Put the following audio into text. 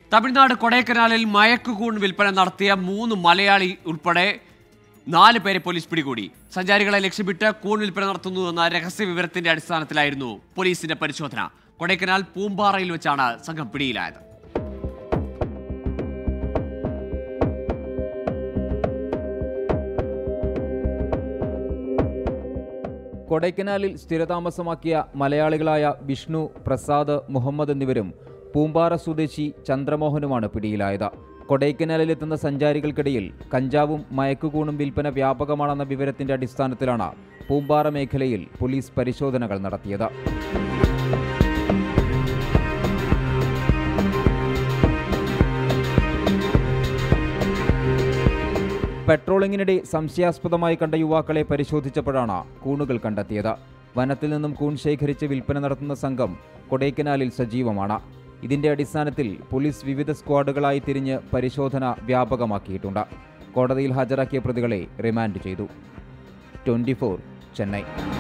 തമിഴ്നാട് കൊടൈക്കനാലിൽ മയക്കുകൂൺ വിൽപ്പന നടത്തിയ മൂന്ന് മലയാളി ഉൾപ്പെടെ നാല് പേരെ പോലീസ് പിടികൂടി സഞ്ചാരികളെ ലക്ഷ്യമിട്ട് കൂൺ വിൽപ്പന നടത്തുന്നു എന്ന രഹസ്യ വിവരത്തിന്റെ അടിസ്ഥാനത്തിലായിരുന്നു പോലീസിന്റെ പരിശോധന കൊടൈക്കനാൽ പൂമ്പാറയിൽ വെച്ചാണ് സംഘം പിടിയിലായത് കൊടൈക്കനാലിൽ സ്ഥിരതാമസമാക്കിയ മലയാളികളായ വിഷ്ണു പ്രസാദ് മുഹമ്മദ് എന്നിവരും പൂമ്പാറ സ്വദേശി ചന്ദ്രമോഹനുമാണ് പിടിയിലായത് കൊടൈക്കനാലിലെത്തുന്ന സഞ്ചാരികൾക്കിടയിൽ കഞ്ചാവും മയക്കുകൂണും വിൽപ്പന വ്യാപകമാണെന്ന വിവരത്തിന്റെ അടിസ്ഥാനത്തിലാണ് പൂമ്പാറ മേഖലയിൽ പോലീസ് പരിശോധനകൾ നടത്തിയത് പെട്രോളിങ്ങിനിടെ സംശയാസ്പദമായി കണ്ട യുവാക്കളെ പരിശോധിച്ചപ്പോഴാണ് കൂണുകൾ കണ്ടെത്തിയത് വനത്തിൽ നിന്നും കൂൺ ശേഖരിച്ച് വിൽപ്പന നടത്തുന്ന സംഘം കൊടൈക്കനാലിൽ സജീവമാണ് ഇതിന്റെ അടിസ്ഥാനത്തിൽ പോലീസ് വിവിധ സ്ക്വാഡുകളായി തിരിഞ്ഞ് പരിശോധന വ്യാപകമാക്കിയിട്ടുണ്ട് കോടതിയിൽ ഹാജരാക്കിയ പ്രതികളെ റിമാൻഡ് ചെയ്തു ട്വന്റി ചെന്നൈ